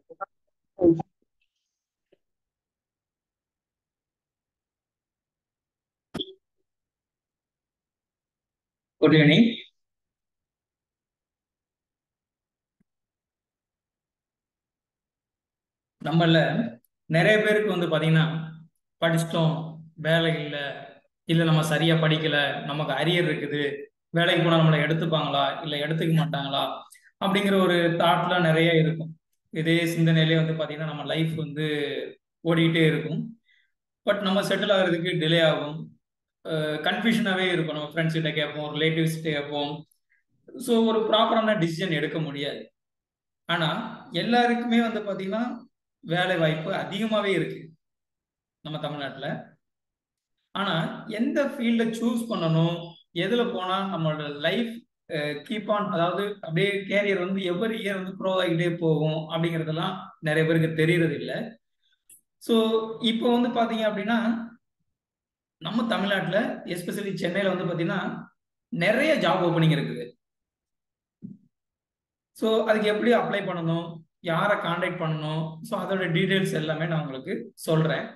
good evening நம்மள நிறைய பேருக்கு வந்து பாத்தீங்கன்னா படிச்சிட்டோம் வேலை இல்லை இல்லை நம்ம சரியா படிக்கல நமக்கு அரியர் இருக்குது வேலைக்கு போனா நம்மளை எடுத்துப்பாங்களா இல்லை எடுத்துக்க மாட்டாங்களா அப்படிங்கிற ஒரு தாட்லாம் நிறைய இருக்கும் இதே சிந்தனையிலே வந்து பாத்தீங்கன்னா நம்ம லைஃப் வந்து ஓடிக்கிட்டே இருக்கும் பட் நம்ம செட்டில் ஆகிறதுக்கு டிலே ஆகும் கன்ஃபியூஷனாகவே இருக்கும் நம்ம ஃப்ரெண்ட்ஸ் கிட்ட கேட்போம் ரிலேட்டிவ்ஸ் கிட்ட கேட்போம் ஸோ ஒரு ப்ராப்பரான டிசிஷன் எடுக்க முடியாது ஆனால் எல்லாருக்குமே வந்து பார்த்தீங்கன்னா வேலை வாய்ப்பு அதிகமாகவே இருக்கு நம்ம தமிழ்நாட்டில் ஆனால் எந்த ஃபீல்டை சூஸ் பண்ணணும் எதில் போனால் நம்மளோட லைஃப் கீப் ஆன் அதாவது அப்படியே கேரியர் வந்து எவ்வரி இயர் வந்து ப்ரோ ஆகிட்டே போகும் அப்படிங்கிறதெல்லாம் நிறைய பேருக்கு தெரியறது இல்லை ஸோ இப்போ வந்து பார்த்தீங்க அப்படின்னா நம்ம தமிழ்நாட்டில் எஸ்பெஷலி சென்னையில் வந்து பார்த்தீங்கன்னா நிறைய ஜாப் ஓப்பனிங் இருக்குது ஸோ அதுக்கு எப்படி அப்ளை பண்ணணும் யாரை காண்டாக்ட் பண்ணணும் ஸோ அதோட டீட்டெயில்ஸ் எல்லாமே நான் உங்களுக்கு சொல்கிறேன்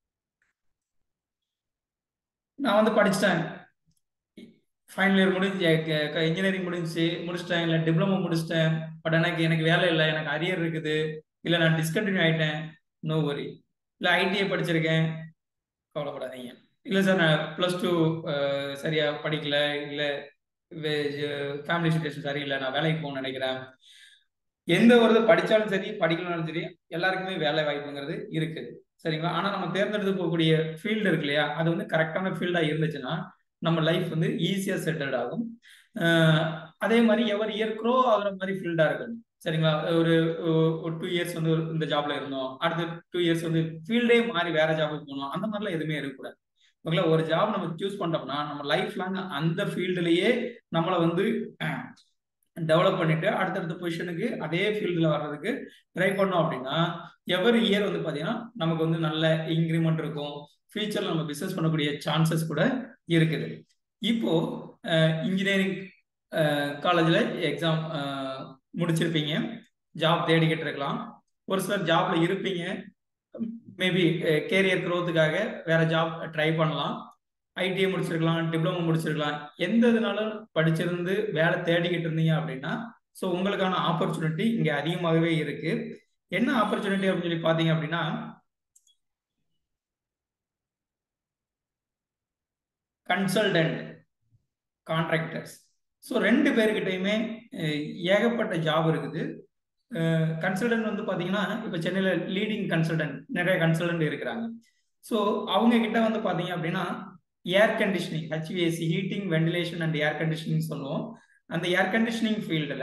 நான் வந்து படிச்சிட்டேன் ஃபைனல் இயர் முடிஞ்சு இன்ஜினியரிங் முடிஞ்சு முடிச்சிட்டேன் இல்லை டிப்ளமோ முடிச்சிட்டேன் பட் எனக்கு எனக்கு வேலை இல்லை எனக்கு அரியர் இருக்குது இல்லை நான் டிஸ்கண்டினியூ ஆகிட்டேன் நோ வரி இல்லை ஐடிஐ படிச்சிருக்கேன் கவலைப்படாதீங்க இல்லை சார் நான் ப்ளஸ் டூ சரியாக படிக்கல இல்லை ஃபேமிலி சுச்சுவேஷன் சரியில்லை நான் வேலைக்கு போகணும்னு நினைக்கிறேன் எந்த ஒரு படித்தாலும் சரி படிக்கலனாலும் சரி எல்லாருக்குமே வேலை வாய்ப்புங்கிறது இருக்குது சரிங்களா ஆனால் நம்ம தேர்ந்தெடுத்து போகக்கூடிய ஃபீல்டு இருக்கு இல்லையா அது வந்து கரெக்டான ஃபீல்டாக இருந்துச்சுன்னா நம்ம லைஃப் வந்து ஈஸியாக செட்டில்ட் ஆகும் அதே மாதிரி எவர் இயர் க்ரோ ஆகுற மாதிரி ஃபீல்டாக இருக்கணும் சரிங்களா ஒரு ஒரு டூ இயர்ஸ் வந்து இந்த ஜாப்ல இருந்தோம் அடுத்த டூ இயர்ஸ் வந்து ஃபீல்டே மாறி வேற ஜாபுக்கு போகணும் அந்த மாதிரிலாம் எதுவுமே இருக்கக்கூடாது ஓகேங்களா ஒரு ஜாப் நம்ம சூஸ் பண்ணோம்னா நம்ம லைஃப் லாங் அந்த ஃபீல்டுலயே நம்மளை வந்து டெவலப் பண்ணிட்டு அடுத்தடுத்த பொசிஷனுக்கு அதே ஃபீல்டில் வர்றதுக்கு ட்ரை பண்ணோம் அப்படின்னா எவரி இயர் வந்து பார்த்தீங்கன்னா நமக்கு வந்து நல்ல இன்க்ரிமெண்ட் இருக்கும் ஃபியூச்சரில் நம்ம பிஸ்னஸ் பண்ணக்கூடிய சான்சஸ் கூட இருக்குது இப்போ இன்ஜினியரிங் காலேஜில் எக்ஸாம் முடிச்சிருப்பீங்க ஜாப் தேடிக்கிட்டு இருக்கலாம் ஒரு சிலர் ஜாப்ல இருப்பீங்க மேபி கேரியர் க்ரோத்துக்காக வேற ஜாப் ட்ரை பண்ணலாம் ஐடிஐ முடிச்சிருக்கலாம் டிப்ளமோ முடிச்சிருக்கலாம் எந்த இதனாலும் படிச்சிருந்து வேலை தேடிக்கிட்டு இருந்தீங்க அப்படின்னா ஸோ உங்களுக்கான ஆப்பர்ச்சுனிட்டி இங்கே அதிகமாகவே இருக்கு என்ன ஆப்பர்ச்சுனிட்டி அப்படின்னு சொல்லி பார்த்தீங்க அப்படின்னா கன்சல்டன்ட் கான்ட்ராக்டர்ஸ் ஸோ ரெண்டு பேர்கிட்டையுமே ஏகப்பட்ட ஜாப் இருக்குது கன்சல்டன்ட் வந்து பார்த்தீங்கன்னா இப்போ சென்னையில் லீடிங் கன்சல்டன்ட் நிறைய கன்சல்டன்ட் இருக்கிறாங்க ஸோ அவங்க கிட்ட வந்து பார்த்தீங்க அப்படின்னா air conditioning HVSC heating ventilation and air conditioning சொல்லுவோம் அந்த ஏர் கண்டிஷனிங் ஃபீல்டில்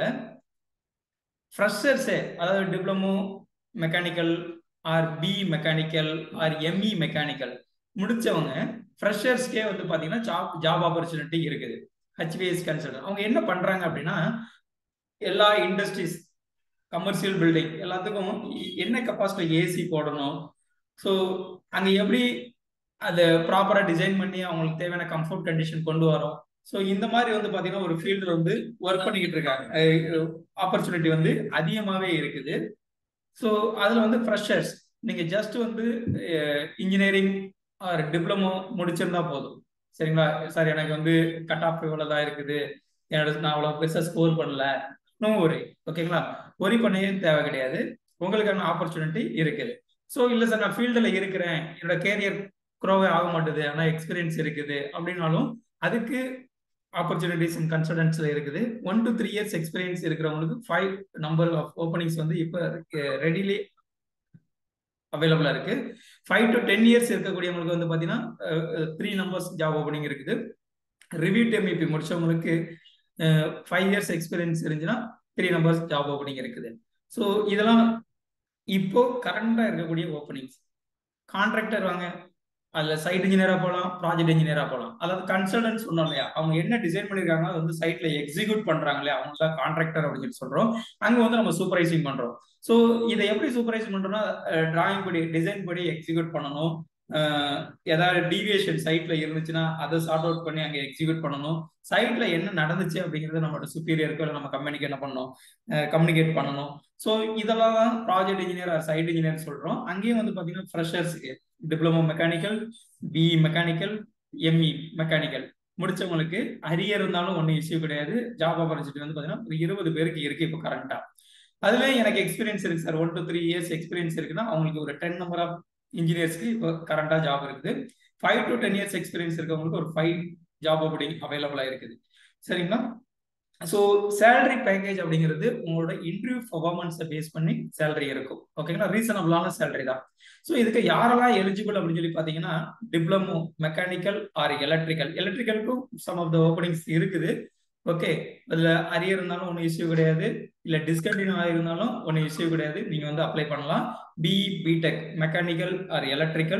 ஃப்ரெஷர்ஸே அதாவது diploma mechanical or B mechanical or ME mechanical முடிச்சவங்க ஃப்ரெஷர்ஸ்க்கே வந்து பார்த்தீங்கன்னா ஜாப் ஜாப் ஆப்பர்ச்சுனிட்டி இருக்குது ஹெச்பிஎஸ் கன்சல்டன் அவங்க என்ன பண்ணுறாங்க அப்படின்னா எல்லா இண்டஸ்ட்ரீஸ் கமர்ஷியல் பில்டிங் எல்லாத்துக்கும் என்ன கெப்பாசிட்டி ஏசி போடணும் ஸோ அங்கே எப்படி அதை ப்ராப்பராக டிசைன் பண்ணி அவங்களுக்கு தேவையான கம்ஃபர்ட் கண்டிஷன் கொண்டு வரோம் ஸோ இந்த மாதிரி வந்து பார்த்தீங்கன்னா ஒரு ஃபீல்டில் வந்து ஒர்க் பண்ணிக்கிட்டு இருக்காங்க ஆப்பர்ச்சுனிட்டி வந்து அதிகமாகவே இருக்குது ஸோ அதில் வந்து ஃப்ரெஷர்ஸ் நீங்கள் ஜஸ்ட் வந்து இன்ஜினியரிங் ஆர் டிப்ளமோ முடிச்சிருந்தா போதும் சரிங்களா சார் எனக்கு வந்து கட் ஆஃப் இவ்வளோ தான் இருக்குது என்னோட நான் அவ்வளோ பெருசாக ஸ்கோர் பண்ணல நோ ஒரி ஓகேங்களா ஒரி பண்ணவே தேவை கிடையாது உங்களுக்கான ஆப்பர்ச்சுனிட்டி இருக்குது ஸோ இல்லை சார் நான் ஃபீல்டில் இருக்கிறேன் என்னோட கேரியர் க்ரோவே ஆக மாட்டுது ஆனால் எக்ஸ்பீரியன்ஸ் இருக்குது அப்படின்னாலும் அதுக்கு ஆப்பர்ச்சுனிட்டிஸ் அண்ட் கன்சல்டன்ஸ்ல இருக்குது one two three years experience இருக்கிறவங்களுக்கு ஃபைவ் நம்பர் ஆஃப் ஓப்பனிங்ஸ் வந்து இப்போ ரெடிலி அவைலபிளா இருக்கு ஃபைவ் டு டென் இயர்ஸ் இருக்கக்கூடியவங்களுக்கு வந்து பார்த்தீங்கன்னா த்ரீ நம்பர்ஸ் ஜாப் ஓப்பனிங் இருக்குது ரிவ்யூ டெம்இபி முடிச்சவங்களுக்கு ஃபைவ் இயர்ஸ் எக்ஸ்பீரியன்ஸ் இருந்துச்சுன்னா த்ரீ நம்பர்ஸ் ஜாப் ஓப்பனிங் இருக்குது ஸோ இதெல்லாம் இப்போ கரண்டாக இருக்கக்கூடிய ஓப்பனிங்ஸ் கான்ட்ராக்டர் வாங்க அதில் சைட் இன்ஜினியராக போகலாம் ப்ராஜெக்ட் இன்ஜினியராக போகலாம் அதாவது கன்சல்டன்ஸ் சொன்னோம் இல்லையா அவங்க என்ன டிசைன் பண்ணியிருக்காங்க அது வந்து சைட்டில் எக்ஸிக்யூட் பண்ணுறாங்க இல்லையா அவங்க தான் கான்ட்ராக்டர் அப்படின்னு சொல்லி சொல்கிறோம் அங்கே வந்து நம்ம சூப்பரைசிங் பண்ணுறோம் ஸோ இதை எப்படி சூப்பரைஸ் பண்ணுறோம்னா டிராயிங் படி டிசைன் படி எக்ஸிக்யூட் பண்ணணும் ஏதாவது டீவியேஷன் சைட்ல இருந்துச்சுன்னா அதை சார்ட் அவுட் பண்ணி அங்கே எக்ஸிக்யூட் பண்ணணும் சைட்ல என்ன நடந்துச்சு அப்படிங்கிறத நம்மளோட சுப்பீரியருக்கு நம்ம கம்யூனிகேட் என்ன பண்ணணும் கம்யூனிகேட் பண்ணணும் ஸோ இதெல்லாம் தான் project engineer or site engineer சொல்றோம் அங்கேயும் வந்து பாத்தீங்கன்னா ஃப்ரெஷர்ஸ்க்கு diploma mechanical BE mechanical ME mechanical முடிச்சவங்களுக்கு அரியர் இருந்தாலும் ஒன்றும் இஷ்யூ கிடையாது ஜாப் ஆப்பர்ச்சுனிட்டி வந்து பாத்தீங்கன்னா ஒரு இருபது பேருக்கு இருக்கு இப்போ கரண்டா அதுல எனக்கு எக்ஸ்பீரியன்ஸ் இருக்கு sir one two three years experience இருக்குன்னா அவங்களுக்கு ஒரு டென் நம்பர் ஆஃப் இன்ஜினியர்ஸ்க்கு இப்போ கரண்டா ஜாப் இருக்குது five to ten years experience இருக்கவங்களுக்கு ஒரு ஃபைவ் ஜாப் அப்படி அவைலபிளா இருக்குது சரிங்களா ஸோ சேலரி பேக்கேஜ் அப்படிங்கிறது உங்களோட இன்டர்வியூ பர்ஃபார்மன்ஸை பேஸ் பண்ணி சேலரி இருக்கும் ஓகேங்களா ரீசனபிளான சேலரி தான் ஸோ இதுக்கு யாரெல்லாம் எலிஜிபிள் அப்படின்னு சொல்லி பார்த்தீங்கன்னா டிப்ளமோ மெக்கானிக்கல் ஆர் எலக்ட்ரிக்கல் எலக்ட்ரிக்கலுக்கும் சம் ஆஃப் த ஓப்பனிங்ஸ் இருக்குது ஓகே அதில் அரியர் இருந்தாலும் ஒன்றும் இஷ்யூ கிடையாது இல்லை டிஸ்கண்டினியூ ஆகிருந்தாலும் ஒன்றும் இஷ்யூ கிடையாது நீங்கள் வந்து அப்ளை பண்ணலாம் BE BTech mechanical or electrical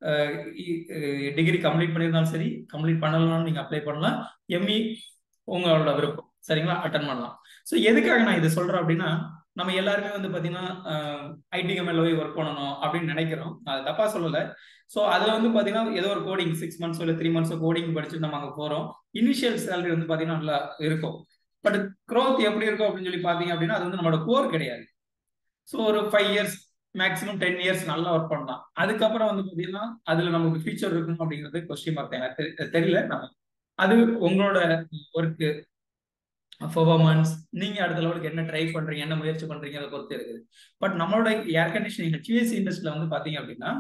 degree complete பண்ணியிருந்தாலும் சரி கம்ப்ளீட் பண்ணலனாலும் நீங்கள் அப்ளை பண்ணலாம் எம்இ உங்களோட விருப்பம் சரிங்களா அட்டன் பண்ணலாம் ஸோ எதுக்காக நான் இதை சொல்றேன் அப்படின்னா நம்ம எல்லாருமே வந்து பார்த்தீங்கன்னா ஐடி கம்பெனியில் போய் ஒர்க் பண்ணணும் அப்படின்னு நினைக்கிறோம் அது தப்பா சொல்லலை ஸோ அதில் வந்து பார்த்தீங்கன்னா ஏதோ ஒரு கோடிங் சிக்ஸ் மந்த்ஸோ இல்லை த்ரீ மந்த்ஸோ கோடிங் படிச்சுட்டு நம்ம அங்கே போகிறோம் இனிஷியல் சேலரி வந்து பார்த்தீங்கன்னா நல்லா இருக்கும் பட் க்ரோத் எப்படி இருக்கும் அப்படின்னு சொல்லி பார்த்தீங்க அப்படின்னா அது வந்து நம்மளோட கோர் கிடையாது ஸோ ஒரு five years maximum ten years நல்லா ஒர்க் பண்ணலாம் அதுக்கப்புறம் வந்து பார்த்தீங்கன்னா அதில் நமக்கு ஃபியூச்சர் இருக்கும் அப்படிங்கிறது கொஸ்டின் மார்க் எனக்கு தெரியல நம்ம அது உங்களோட ஒர்க்கு பர்ஃபார்மன்ஸ் நீங்க அடுத்த லெவலுக்கு என்ன ட்ரை பண்றீங்க என்ன முயற்சி பண்றீங்க அதை பொறுத்து இருக்குது பட் நம்மளோட ஏர் கண்டிஷனிங் ஹெச்விஎஸ் இண்டஸ்ட்ரியில வந்து பாத்தீங்க அப்படின்னா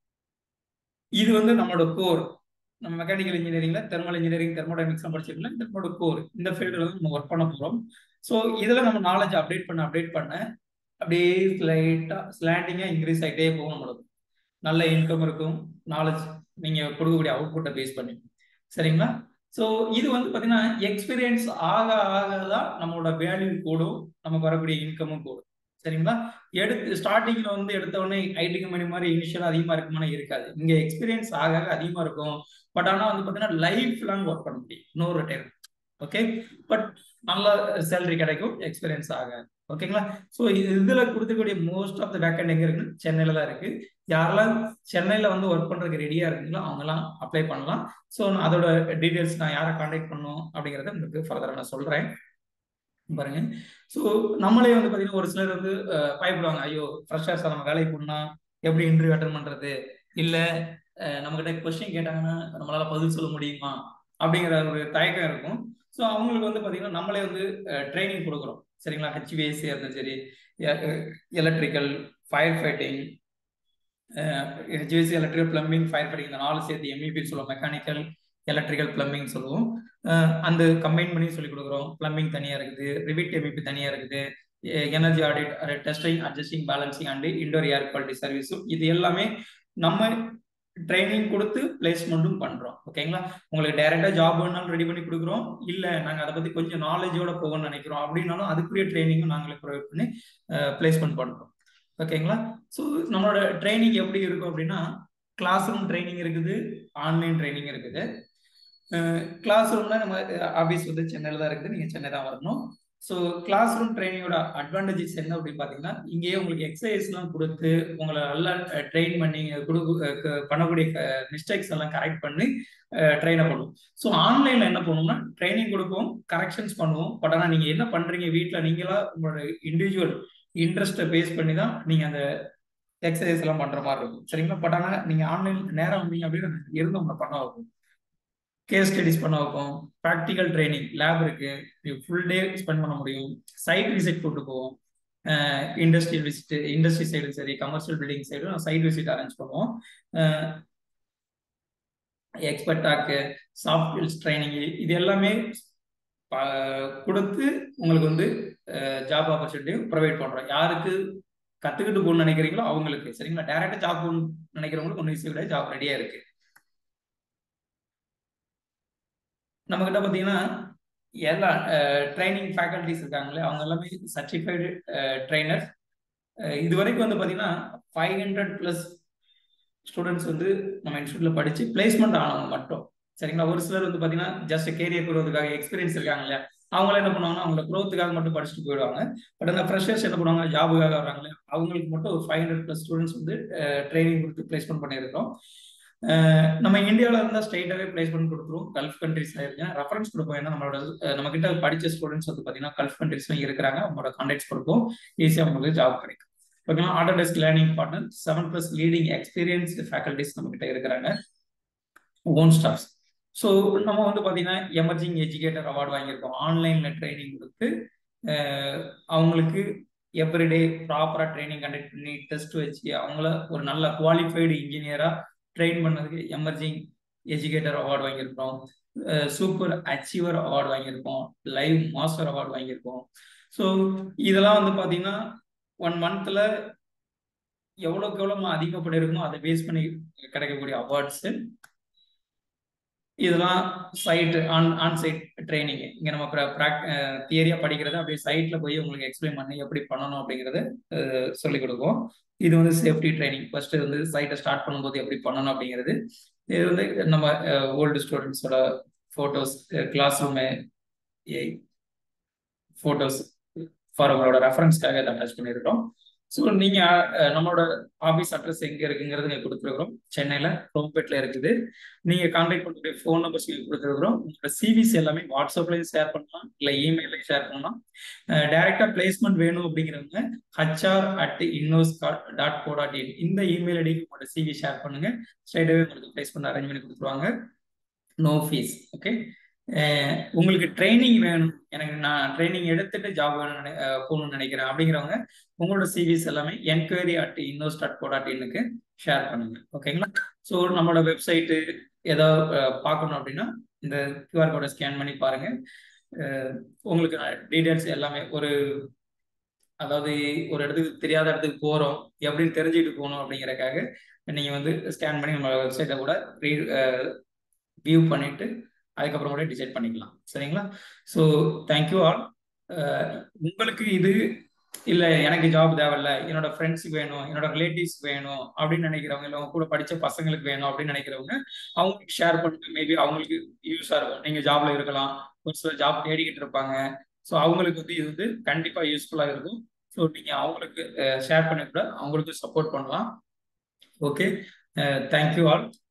இது வந்து நம்மளோட கோர் நம்ம மெக்கானிக்கல் இன்ஜினியரிங்ல தெர்மல் இன்ஜினியரிங் தெர்மோடைமிக்ஸ் படிச்சிருக்கோம் இந்த நம்மளோட கோர் இந்த ஃபீல்டில் வந்து நம்ம ஒர்க் பண்ண போறோம் ஸோ இதுல நம்ம நாலேஜ் அப்டேட் பண்ண அப்டேட் பண்ண அப்படியே ஸ்லைட்டா ஸ்லாண்டிங்கா இன்க்ரீஸ் ஆகிட்டே போகும் நம்மளுக்கு நல்ல இன்கம் இருக்கும் நாலேஜ் நீங்க கொடுக்கக்கூடிய அவுட்புட்டை பேஸ் பண்ணி சரிங்களா ஸோ இது வந்து பார்த்தீங்கன்னா எக்ஸ்பீரியன்ஸ் ஆக ஆக தான் நம்மளோட வேல்யூ கூடும் நமக்கு வரக்கூடிய இன்கமும் கூடும் சரிங்களா எடுத்து ஸ்டார்டிங்ல வந்து எடுத்த உடனே ஐடி கம்பெனி மாதிரி இனிஷியல் அதிகமா இருக்குமானா இருக்காது இங்க எக்ஸ்பீரியன்ஸ் ஆக ஆக அதிகமா இருக்கும் பட் ஆனா வந்து பாத்தீங்கன்னா லைஃப் லாங் ஒர்க் பண்ண முடியும் நோ ரிட்டையர் ஓகே பட் நல்ல சேலரி கிடைக்கும் எக்ஸ்பீரியன்ஸ் ஆக ஓகேங்களா ஸோ இதுல கொடுத்துக்கூடிய மோஸ்ட் ஆஃப் த வேக்கண்ட் எங்க இருக்குன்னு சென்னையில தான் இருக்கு யாரெல்லாம் சென்னையில வந்து ஒர்க் பண்றதுக்கு ரெடியா இருக்கீங்களோ அவங்கெல்லாம் அப்ளை பண்ணலாம் ஸோ அதோட டீடைல்ஸ் நான் யாரை கான்டாக்ட் பண்ணும் அப்படிங்கறத உங்களுக்கு ஃபர்தரா நான் சொல்றேன் பாருங்க ஸோ நம்மளே வந்து பார்த்தீங்கன்னா ஒரு சிலர் வந்து பயப்படுவாங்க ஐயோ ஃப்ரெஷர்ஸ் நம்ம வேலைக்கு போனா எப்படி இன்டர்வியூ அட்டன் பண்றது இல்லை நம்மகிட்ட கொஸ்டின் கேட்டாங்கன்னா நம்மளால பதில் சொல்ல முடியுமா அப்படிங்கிற ஒரு தயக்கம் இருக்கும் ஸோ அவங்களுக்கு வந்து பார்த்தீங்கன்னா நம்மளே வந்து ட்ரைனிங் கொடுக்குறோம் சரிங்களா ஹெச்விஎஸ்சி இருந்தாலும் சரி electrical fire fighting HVSC electrical plumbing fire fighting இந்த நாலு சேர்த்து எம்இபி சொல்லுவோம் மெக்கானிக்கல் எலக்ட்ரிக்கல் பிளம்பிங் சொல்லுவோம் அந்த கம்பைன் பண்ணி சொல்லி கொடுக்குறோம் பிளம்பிங் தனியாக இருக்குது ரிவிட் எம்இபி தனியாக இருக்குது energy audit testing adjusting balancing and indoor air quality சர்வீஸும் இது எல்லாமே நம்ம ட்ரைனிங் கொடுத்து பிளேஸ்மெண்ட்டும் பண்றோம் ஓகேங்களா உங்களுக்கு டைரக்டா ஜாப் வேணாலும் ரெடி பண்ணி கொடுக்குறோம் இல்ல நாங்க அதை பத்தி கொஞ்சம் நாலேஜோட போகணும்னு நினைக்கிறோம் அப்படின்னாலும் அதுக்குரிய ட்ரைனிங்கும் நாங்களே ப்ரொவைட் பண்ணி பிளேஸ்மெண்ட் பண்றோம் ஓகேங்களா ஸோ நம்மளோட ட்ரைனிங் எப்படி இருக்கும் அப்படின்னா கிளாஸ் ரூம் ட்ரைனிங் இருக்குது ஆன்லைன் ட்ரைனிங் இருக்குது கிளாஸ் ரூம்ல நம்ம ஆஃபீஸ் வந்து சென்னையில் தான் இருக்குது நீங்கள் சென்னை தான் வரணும் ஸோ கிளாஸ் ரூம் ட்ரைனிங்கோட அட்வான்டேஜஸ் என்ன அப்படின்னு பார்த்தீங்கன்னா இங்கேயே உங்களுக்கு எக்ஸசைஸ்லாம் கொடுத்து உங்களை நல்லா ட்ரெயின் பண்ணி கொடுக்க பண்ணக்கூடிய மிஸ்டேக்ஸ் எல்லாம் கரெக்ட் பண்ணி ட்ரெயினை பண்ணுவோம் ஸோ ஆன்லைனில் என்ன பண்ணுவோம்னா ட்ரைனிங் கொடுப்போம் கரெக்ஷன்ஸ் பண்ணுவோம் பட் ஆனால் நீங்கள் என்ன பண்ணுறீங்க வீட்டில் நீங்களா உங்களோட இண்டிவிஜுவல் இன்ட்ரெஸ்ட்டை பேஸ் பண்ணி தான் நீங்கள் அந்த எக்ஸசைஸ் எல்லாம் பண்ணுற மாதிரி இருக்கும் சரிங்களா பட் ஆனால் நீங்கள் ஆன்லைன் நேரம் வந்தீங்க அப்படின்னு இருந்து உங்களை பண்ண வைப்போம் கேஸ் ஸ்டடிஸ் பண்ண வைப்போம் ப்ராக்டிக்கல் ட்ரைனிங் லேப் இருக்கு ஃபுல் டே ஸ்பெண்ட் பண்ண முடியும் சைட் விசிட் கூட்டு போவோம் இண்டஸ்ட்ரியல் விசிட் இண்டஸ்ட்ரி சைடும் சரி கமர்ஷியல் பில்டிங் சைடும் சைட் விசிட் அரேஞ்ச் பண்ணுவோம் expert talk soft skills training இது எல்லாமே கொடுத்து உங்களுக்கு வந்து ஜாப் ஆப்பர்ச்சுனிட்டியும் ப்ரொவைட் பண்ணுறோம் யாருக்கு கற்றுக்கிட்டு போகணும்னு நினைக்கிறீங்களோ அவங்களுக்கு சரிங்களா டேரெக்டாக ஜாப் போகணும்னு நினைக்கிறவங்களுக்கு ஒன்றும் ஈஸியாக கிடையாது ஜாப் ரெடியாக இருக்குது நம்ம கிட்ட பார்த்தீங்கன்னா எல்லா ட்ரைனிங் ஃபேக்கல்டிஸ் இருக்காங்களே அவங்க எல்லாமே சர்டிஃபைடு ட்ரைனர் இது வரைக்கும் வந்து பார்த்தீங்கன்னா ஃபைவ் ஹண்ட்ரட் ப்ளஸ் ஸ்டூடெண்ட்ஸ் வந்து நம்ம இன்ஸ்டியூட்ல படிச்சு பிளேஸ்மெண்ட் ஆனவங்க மட்டும் சரிங்களா ஒரு சிலர் வந்து பார்த்தீங்கன்னா ஜஸ்ட் கேரியர் குரோத்துக்காக எக்ஸ்பீரியன்ஸ் இருக்காங்க இல்லையா அவங்கள என்ன பண்ணுவாங்கன்னா அவங்கள க்ரோத்துக்காக மட்டும் படிச்சுட்டு போயிடுவாங்க பட் அந்த ஃப்ரெஷர்ஸ் என்ன பண்ணுவாங்க ஜாபுக்காக வராங்களே அவங்களுக்கு மட்டும் ஒரு ஃபைவ் ஹண்ட்ரட் ப்ளஸ் ஸ்டூடெண்ட்ஸ் வந்து ட்ரைனிங் கொடுத்து பிளேஸ்மெண்ட் பண்ணியிருக்கோம் நம்ம இந்தியாவில் இருந்தால் ஸ்ட்ரைட்டாகவே பிளேஸ்மெண்ட் கொடுத்துருவோம் கல்ஃப் கண்ட்ரீஸ்ல இருங்க ரெஃபரன்ஸ் கொடுப்போம் ஏன்னா நம்மளோட நம்ம கிட்ட படிச்ச ஸ்டூடெண்ட்ஸ் வந்து பார்த்தீங்கன்னா கல்ஃப் கண்ட்ரீஸ்லாம் இருக்கிறாங்க அவங்களோட கான்டாக்ட்ஸ் கொடுப்போம் ஈஸியாக உங்களுக்கு ஜாப் கிடைக்கும் ஓகேங்களா Autodesk learning partner seven plus leading experienced faculties நம்ம கிட்ட இருக்கிறாங்க ஓன் ஸ்டாஃப்ஸ் ஸோ நம்ம வந்து பார்த்தீங்கன்னா எமர்ஜிங் எஜுகேட்டர் அவார்டு வாங்கியிருக்கோம் ஆன்லைனில் ட்ரைனிங் கொடுத்து அவங்களுக்கு எவ்ரிடே ப்ராப்பராக ட்ரைனிங் கண்டக்ட் பண்ணி டெஸ்ட் வச்சு அவங்கள ஒரு நல்ல குவாலிஃபைடு இன்ஜினியராக ட்ரெயின் பண்ணதுக்கு எமர்ஜிங் எஜுகேட்டர் அவார்டு வாங்கியிருக்கோம் சூப்பர் அச்சீவர் அவார்டு வாங்கியிருக்கோம் லைவ் மாஸ்டர் அவார்டு வாங்கியிருக்கோம் ஸோ இதெல்லாம் வந்து பார்த்தீங்கன்னா ஒன் மந்த்தில் எவ்வளோக்கு எவ்வளோ அதிகம் பண்ணியிருக்கணும் அதை பேஸ் பண்ணி கிடைக்கக்கூடிய அவார்ட்ஸு இதெல்லாம் site on on site training இங்கே நம்ம தியரியாக படிக்கிறத அப்படியே சைட்டில் போய் உங்களுக்கு எக்ஸ்பிளைன் பண்ணி எப்படி பண்ணணும் அப்படிங்கிறத சொல்லிக் கொடுப்போம் இது வந்து சேஃப்டி ட்ரைனிங் ஃபர்ஸ்ட் வந்து சைட்டை ஸ்டார்ட் பண்ணும்போது எப்படி பண்ணணும் அப்படிங்கிறது இது வந்து நம்ம ஓல்டு ஸ்டூடெண்ட்ஸோட photos class room photos for அவங்களோட ரெஃபரன்ஸ்க்காக இதை அட்டாச் பண்ணியிருக்கோம் ஸோ நீங்கள் நம்மளோட ஆஃபீஸ் அட்ரஸ் எங்கே இருக்குங்கிறது நீங்கள் கொடுத்துருக்குறோம் சென்னையில் ரோம்பேட்டில் இருக்குது நீங்கள் கான்டாக்ட் பண்ணக்கூடிய ஃபோன் நம்பர்ஸ் கொடுத்துருக்குறோம் உங்களோட சிவிஸ் எல்லாமே வாட்ஸ்அப்லையும் ஷேர் பண்ணலாம் இல்லை இமெயிலையும் ஷேர் பண்ணலாம் டைரெக்டாக பிளேஸ்மெண்ட் வேணும் அப்படிங்கிறவங்க HR at Innos dot co dot in இந்த இமெயில் ஐடிக்கு உங்களோட சிவி ஷேர் பண்ணுங்க ஸ்ட்ரைட்டாகவே உங்களுக்கு பிளேஸ்மெண்ட் அரேஞ்ச் பண்ணி கொடுத்துருவாங்க நோ ஃபீஸ் ஓகே உங்களுக்கு ட்ரைனிங் வேணும் எனக்கு நான் ட்ரைனிங் எடுத்துட்டு ஜாப் வேணும் போகணும்னு நினைக்கிறேன் அப்படிங்கிறவங்க உங்களோட சிவிஸ் எல்லாமே enquiry at Innos dot co dot இன்னுக்கு ஷேர் பண்ணுங்க ஓகேங்களா ஸோ நம்மளோட வெப்சைட்டு ஏதாவது பார்க்கணும் அப்படின்னா இந்த கியூஆர் கோடை ஸ்கேன் பண்ணி பாருங்க உங்களுக்கு டீட்டெயில்ஸ் எல்லாமே ஒரு அதாவது ஒரு இடத்துக்கு தெரியாத இடத்துக்கு போகிறோம் எப்படின்னு தெரிஞ்சுக்கிட்டு போகணும் அப்படிங்கிறக்காக நீங்கள் வந்து ஸ்கேன் பண்ணி நம்ம வெப்சைட்டை கூட ரீ வியூ பண்ணிட்டு அதுக்கப்புறம் கூட டிசைட் பண்ணிக்கலாம் சரிங்களா ஸோ தேங்க்யூ ஆல் உங்களுக்கு இது இல்லை எனக்கு ஜாப் தேவையில்ல என்னோட ஃப்ரெண்ட்ஸுக்கு வேணும் என்னோட ரிலேட்டிவ்ஸ் வேணும் அப்படின்னு நினைக்கிறவங்க இல்லை அவங்க கூட படித்த பசங்களுக்கு வேணும் அப்படின்னு நினைக்கிறவங்க அவங்களுக்கு ஷேர் பண்ணுங்க மேபி அவங்களுக்கு யூஸாக இருக்கும் நீங்கள் ஜாப்ல இருக்கலாம் ஒரு சில ஜாப் தேடிக்கிட்டு இருப்பாங்க ஸோ அவங்களுக்கு வந்து இது வந்து கண்டிப்பாக யூஸ்ஃபுல்லாக இருக்கும் ஸோ நீங்கள் அவங்களுக்கு ஷேர் பண்ணி கூட அவங்களுக்கு சப்போர்ட் பண்ணலாம் ஓகே தேங்க்யூ ஆல்